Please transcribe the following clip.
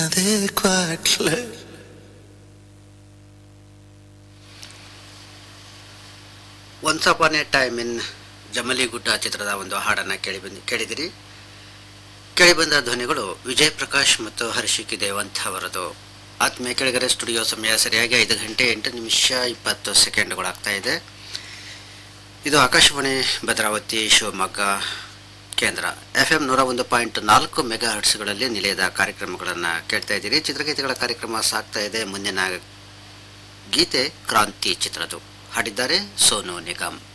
adequately. Once upon a time in Jamaligudda ಚಿತ್ರದ ಒಂದು ಹಾಡನ್ನು ಕೇಳಿ ಬಂದು ಕೇಳಿದಿರಿ ಕೇಳಿಬಂದ ಧ್ವನಿಗಳು ವಿಜಯ್ ಪ್ರಕಾಶ್ ಮತ್ತು ಹರ್ಷಿಕಿ ದೇವಂತ್ ಅವರದು ಆತ್ಮೀಯ ಕೆಳಗರೆ ಸ್ಟುಡಿಯೋ ಸಮಯ ಸರಿಯಾಗಿ ಐದು ಗಂಟೆ ಎಂಟು ನಿಮಿಷ ಇಪ್ಪತ್ತು ಸೆಕೆಂಡ್ಗಳಾಗ್ತಾ ಇದೆ ಇದು ಆಕಾಶವಾಣಿ ಭದ್ರಾವತಿ ಶಿವಮೊಗ್ಗ ಕೇಂದ್ರ ಎಫ್ ಎಂ ನೂರ ಒಂದು ಪಾಯಿಂಟ್ ನಾಲ್ಕು ಮೆಗಾ ಹರ್ಟ್ಸ್ಗಳಲ್ಲಿ ನಿಲಯದ ಕಾರ್ಯಕ್ರಮಗಳನ್ನು ಕೇಳ್ತಾ ಇದ್ದೀರಿ ಚಿತ್ರಗೀತೆಗಳ ಕಾರ್ಯಕ್ರಮ ಸಾಗ್ತಾ ಇದೆ ಮುಂದಿನ ಗೀತೆ ಕ್ರಾಂತಿ ಚಿತ್ರದ್ದು ಹಾಡಿದ್ದಾರೆ ಸೋನು ನಿಗಮ್